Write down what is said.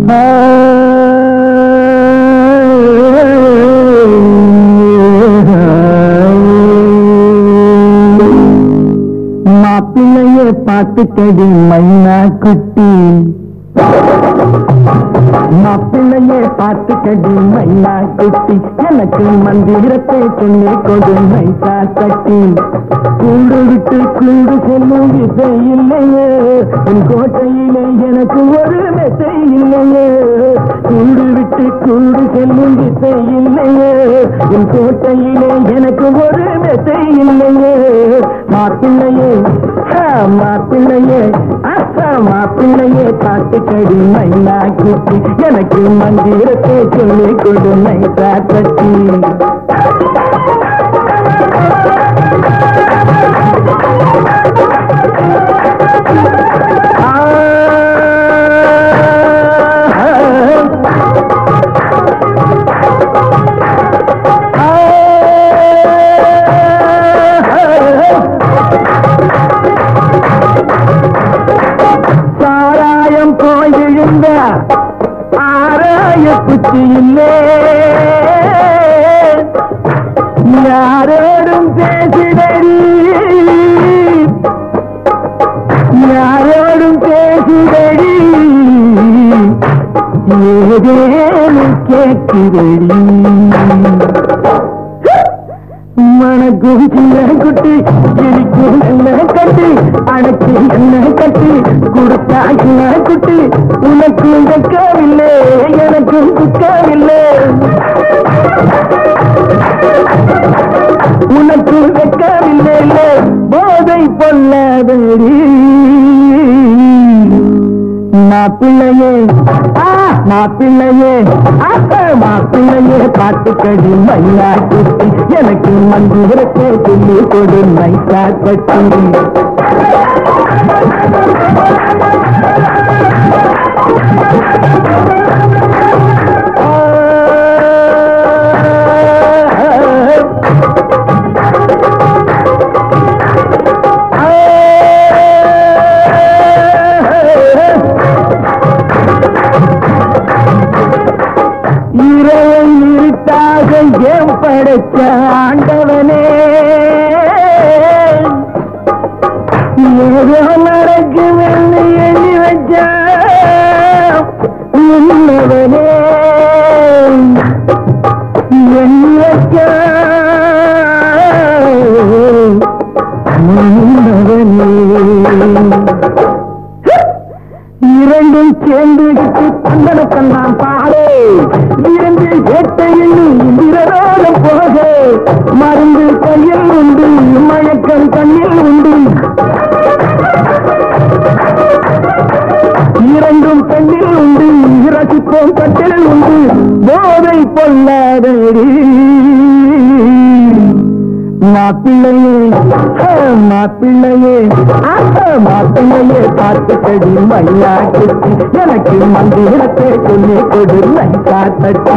மாப்பிள்ளைய பார்த்துக்கடி மைனா குட்டி மாப்பிள்ளையே பார்த்துக்கடி மைனா குட்டி எனக்கு மந்திரத்தை சொல்லி கொடு மைசா கட்டி கூண்டு விட்டு கூண்டு செல்லும் விசை இல்லையே என் கோட்டையிலே எனக்கு ஒரு மெசை இல்லையே கூண்டு விட்டு கூண்டு செல்லும் விசை இல்லையே என் கோட்டையிலே எனக்கு ஒரு மெசை இல்லையே மாப்பிள்ளையே ஆ, மாப்பிள்ளையே ஆசா மாப்பிள்ளையே பார்த்துக்கடி மைனா குட்டி எனக்கு மந்திரத்தை சொல்லி கொடு மைசா கட்டி சாராயம் போயிருந்த ஆராய புத்தி இல்லே யாரோடும் பேசிடறி யாரோடும் பேசிடறி ஏதேனும் கேட்கிறடி மணக்கும் சின்ன குட்டி கிளிக்கும் என்ன கட்டி அணைக்கு என்ன கட்டி கொடுத்தா என்ன குட்டி உனக்கும் வெக்கவில்லை எனக்கும் குக்கவில்லை உனக்கு வெக்கவில்லை போதை பொல்லாதடி மாப்பிள்ளையே ஆ மாப்பிள்ளையே ஆ மாப்பிள்ளையே பாட்டுக்கடி மையா குட்டி எனக்கு மந்திரத்தை சொல்லி கொடு மைசா கட்டி இரவை இருட்டாக ஏன் படைச்ச ஆண்டவனே ஏதோ நடக்குமென்னு எண்ணி வச்ச உன்னவனே எண்ணி வச்ச உன்னவனே இரண்டும் சேர்ந்து தந்தனத்தன் நான் பாடே இரண்டு வேட்டையில் இந்திரரோகம் போக மருந்து கையில் உண்டு மயக்கம் கண்ணில் உண்டு இரண்டும் பெண்ணில் உண்டு ரசிப்போம் கட்டில் உண்டு போதை பொல்லாதடி மாப்பிள்ளையே ஆ, மாப்பிள்ளையே ஆஹா, மாப்பிள்ளையே பார்த்துக்கடி மையா குட்டி எனக்கு மந்திரத்தை சொல்லி கொடு மைசா தட்டி